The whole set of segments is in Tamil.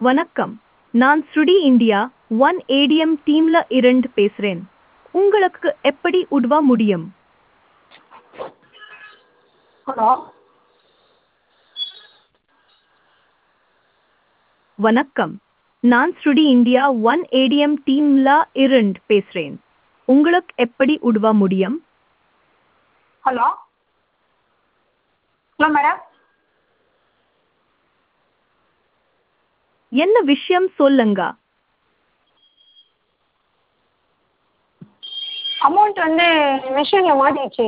வணக்கம் நான் ஸ்ருடி இந்தியா ஒன் ஏடிஎம் டீம்ல இருந்து பேசுறேன் உங்களுக்கு எப்படி உதவ முடியும் ஹலோ வணக்கம் நான் ஸ்ருடி இந்தியா ஒன் ஏடிஎம் டீம்ல இருந்து பேசுறேன் உங்களுக்கு எப்படி உதவ முடியும் ஹலோ ஹலோ மேடம் என்ன விஷயம் சொல்லுங்க அமௌண்ட் வந்து மிஷினில் மாட்டிடுச்சு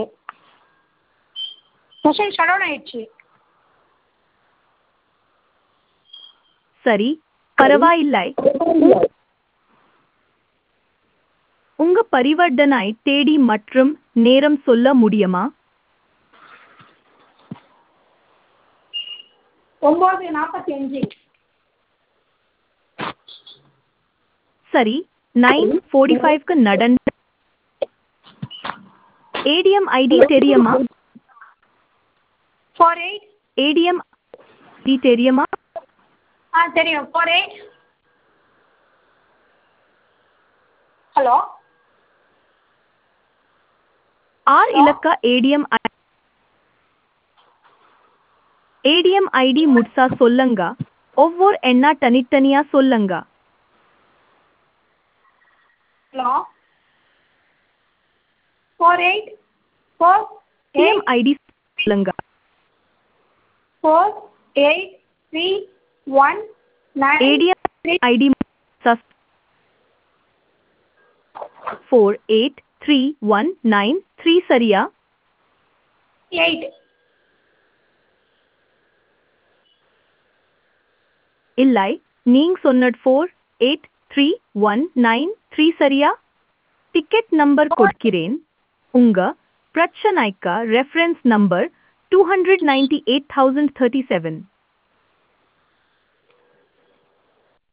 மிஷின் ஷட் டவுன் ஆயிடுச்சு சரி பரவாயில்லை உங்க பரிவர்த்தனை தேதி மற்றும் நேரம் சொல்ல முடியுமா ஒம்பது நாற்பத்தி அஞ்சு சரி நைன் ஃபோர்ட்டி ஃபைவ்க்கு நடந்த ஏடிஎம் ஐடி தெரியுமா ஃபோர் எயிட் ஏடிஎம் ஐடி தெரியுமா ஆ தெரியும் ஃபோர் எயிட் ஹலோ ஆர் இலக்க ஏடிஎம் ஏடிஎம் ஐடி முட்சா சொல்லுங்க ஒவ்வொரு எண்ணா தனித்தனியா சொல்லுங்க hello four eight four ATM eight ID சொல்லுங்க four eight three one nine ATM three ID four eight three one nine three சரியா எயிட் இல்லை நீங்க சொன்னது four eight three one nine three சரியா டிக்கெட் நம்பர் கொடுக்கிறேன் உங்க பிரச்சனைக்கு reference number two hundred ninety eight thousand thirty seven